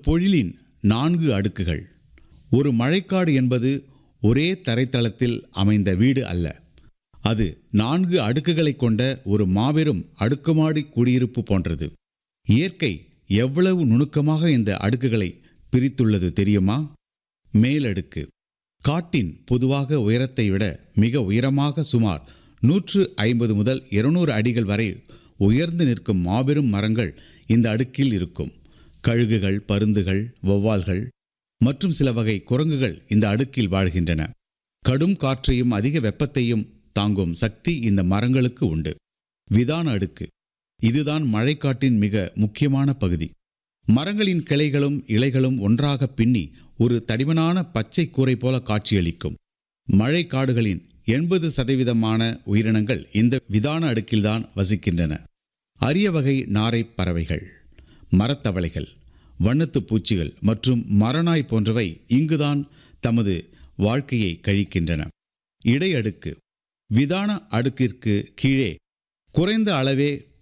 பொழிலின் நான்கு அடுக்குகள் ஒரு மழைக்காடு என்பது ஒரே தரைத்தளத்தில் அமைந்த வீடு அல்ல அது நான்கு அடுக்குகளை கொண்ட ஒரு மாபெரும் அடுக்குமாடி குடியிருப்பு போன்றது இயற்கை எவ்வளவு நுணுக்கமாக இந்த அடுக்குகளை பிரித்துள்ளது தெரியுமா மேலடுக்கு காட்டின் பொதுவாக உயரத்தை விட மிக உயரமாக சுமார் நூற்று ஐம்பது முதல் இருநூறு அடிகள் வரை உயர்ந்து நிற்கும் மாபெரும் மரங்கள் இந்த அடுக்கில் இருக்கும் கழுகுகள் பருந்துகள் வௌவால்கள் மற்றும் சில வகை குரங்குகள் இந்த அடுக்கில் வாழ்கின்றன கடும் காற்றையும் அதிக வெப்பத்தையும் தாங்கும் சக்தி இந்த மரங்களுக்கு உண்டு விதான அடுக்கு இதுதான் மழைக்காட்டின் மிக முக்கியமான பகுதி மரங்களின் கிளைகளும் இலைகளும் ஒன்றாக பின்னி ஒரு தடிமனான பச்சை கூரை போல காட்சியளிக்கும் மழைக்காடுகளின் எண்பது சதவீதமான உயிரினங்கள் இந்த விதான அடுக்கில்தான் வசிக்கின்றன அரிய வகை நாரை பறவைகள் மரத்தவளைகள் வண்ணத்துப் பூச்சிகள் மற்றும் மரநாய் போன்றவை இங்குதான் தமது வாழ்க்கையை கழிக்கின்றன இடையடுக்கு விதான அடுக்கிற்கு கீழே குறைந்த அளவே